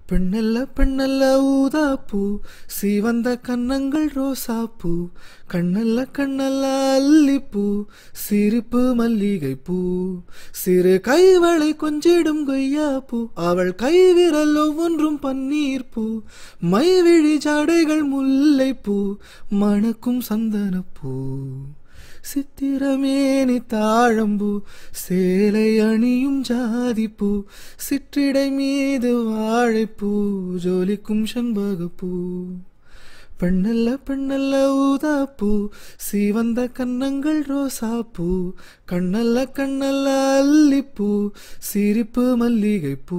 பெண்ணல்ல பெண்ணல்ல ஊதாப்பூ சிவந்த கன்னங்கள் ரோசாப்பூ கண்ணல்ல கண்ணல்ல அல்லிப்பூ சிரிப்பு மல்லிகை பூ சிறு கைவளை கொஞ்சிடும் கொய்யாப்பூ அவள் கைவிரல் ஒவ்வொன்றும் பன்னீர் பூ மைவிழி ஜாடைகள் முல்லைப்பூ மணக்கும் சந்தனப்பூ சித்திரமேனி தாழம்பூ சேலை அணியும் ஜாதிப்பூ சிற்றிடை மீது வாழைப்பூ ஜோலிக்கும் செண்பகப்பூ பெண்ணல்ல பெண்ணல்ல ஊதாப்பூ சிவந்த கன்னங்கள் ரோசாப்பூ கண்ணல்ல கண்ணல்ல அல்லிப்பூ சிரிப்பு மல்லிகைப்பூ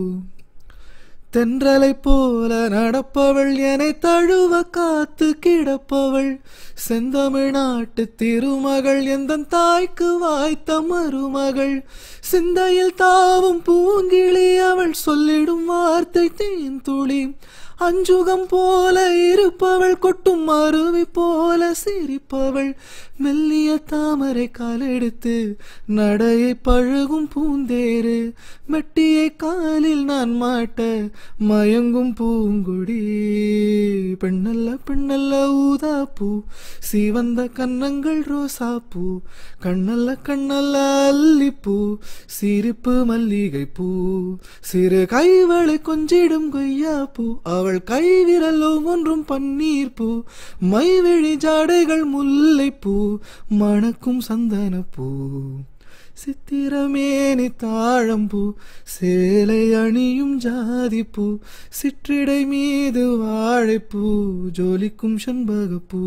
தென்றலை போல நடப்பவள் என்னை தழுவ காத்து கிடப்பவள் செந்தமிழ்நாட்டு திருமகள் எந்த தாய்க்கு வாய்த்த மருமகள் சிந்தையில் தாவும் பூங்கிளி அவள் சொல்லிடும் வார்த்தை தேன் துளி அஞ்சுகம் போல இருப்பவள் கொட்டும் அருவி போல சிரிப்பவள் மெல்லிய தாமரை காலெடுத்து நடையை பழகும் பூந்தேரு மெட்டியை காலில் நான் மாட்ட மயங்கும் பூங்குடி பெண்ணல்ல பெண்ணல்ல ஊதாப்பூ சிவந்த கன்னங்கள் ரோசாப்பூ கண்ணல்ல கண்ணல்ல அல்லிப்பூ சிரிப்பு மல்லிகை பூ சிறு கைவளை கொஞ்சிடும் கொய்யாப்பூ அவள் கைவிரல் ஒவ்வொன்றும் பன்னீர் பூ மைவிழி ஜாடைகள் முல்லைப்பூ மணக்கும் சந்தனப்பூ சித்திரமேனி தாழம்பூ சேலை அணியும் ஜாதிப்பூ சிற்றிடை மீது வாழைப்பூ ஜோலிக்கும் செண்பகப்பூ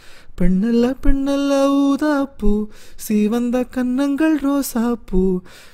பெண்ணல்ல பெண்ணல்ல ஊதாப்பூ சிவந்த கன்னங்கள் ரோசாப்பூ